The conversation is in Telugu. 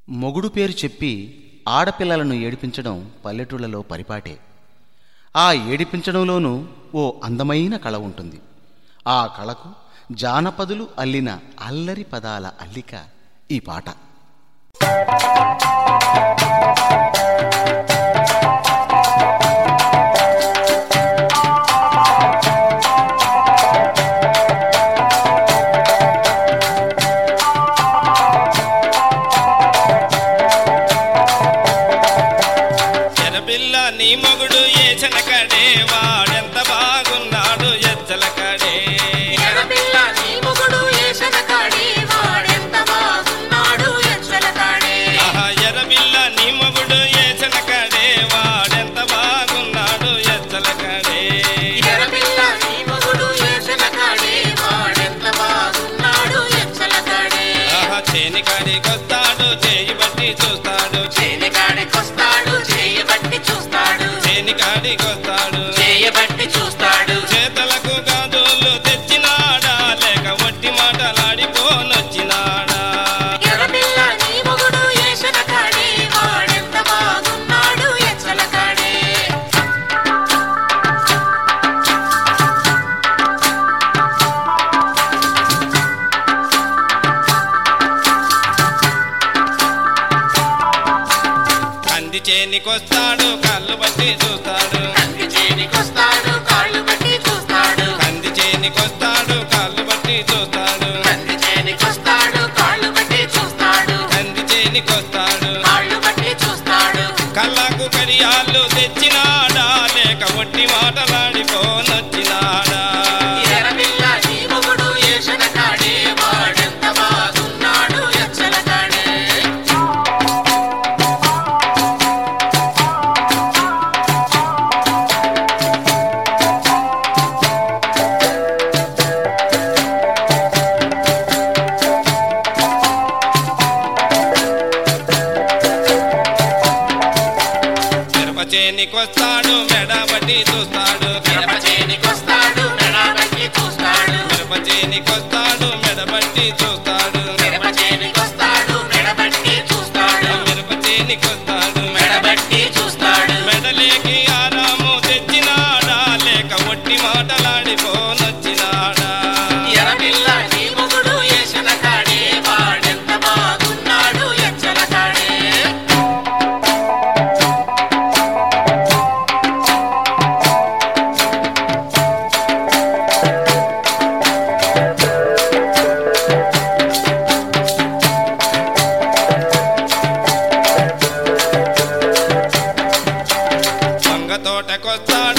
మొగుడు పేరు చెప్పి ఆడపిల్లలను ఏడిపించడం పల్లెటూళ్ళలో పరిపాటే ఆ ఏడిపించడంలోనూ ఓ అందమైన కళ ఉంటుంది ఆ కళకు జానపదులు అల్లిన అల్లరి పదాల అల్లిక ఈ పాట ఎరబిల్ల నీ మొగుడు ఏచన కడే వాడెంత బాగున్నాడు ఎచ్చల కడే ఎర్రపిల్ల నీ మొగుడు ఏషన కాడే వాడెంత బాగున్నాడు ఎచ్చల కాడే ఆహా ఎరబిల్ల నీ మొగుడు ఏచన కడే వాడెంత బాగున్నాడు ఎచ్చల కడే ఎర్రపిల్ల నీ మొగుడు ఏషన కాడే వాడెంత బాగున్నాడు ఎచ్చల కాడే ఆహా చేని కాడికొస్తాడు చేయి బట్టి చూస్తాడు చేనికాడికొస్తాడు చేయబట్టి చూస్తాడు చేని కాడికొస్తాడు చేయబట్టి చూస్తాడు చేతలకు గాజులు తెచ్చినాడా లేక వట్టి మాటలాడిపోనొచ్చినాడా ఎర్రపిల్ల నీ మొగుడు ఏషన కాడే వాడెంత బాగున్నాడు ఎచ్చల కాడే కంది చేనికొస్తాడు కళ్ళు బట్టి చూస్తాడు కంది చేనికొస్తాడు కాళ్ళు బట్టి చూస్తాడు కంది చేనికొస్తాడు కాళ్ళు బట్టి చూస్తాడు కంది చేనికొస్తాడు కాళ్ళు బట్టి చూస్తాడు కంది చేనికొస్తాడు కాళ్ళు బట్టి చూస్తాడు కళ్ళకు కడియాళ్ళు తెచ్చినాడా లేక ఒట్టి మాటలాడిపోనొచ్చినాడా ఎర్రపిల్ల నీ మొగుడు ఏషన కాడే వాడెంత బాగున్నాడు ఎచ్చల కాడే మిరప చేనికొస్తాడు మెడ బట్టి చూస్తాడు మిరప చేనికొస్తాడు మెడ బట్టి చూస్తాడు మిరప చేనికొస్తాడు మెడ బట్టి చూస్తాడు మిరప చేనికొస్తాడు మెడ బట్టి చూస్తాడు మిరప చేనికొస్తాడు మెడ బట్టి చూస్తాడు మెడలేకి ఆరాము తెచ్చినాడా లేక ఒట్టి మాటలాడిపోనొచ్చినాడా ఎర్రపిల్ల నీ మొగుడు ఏషన కాడే వాడెంత బాగున్నాడు ఎచ్చల కాడే వంగ తోటకొస్తాడు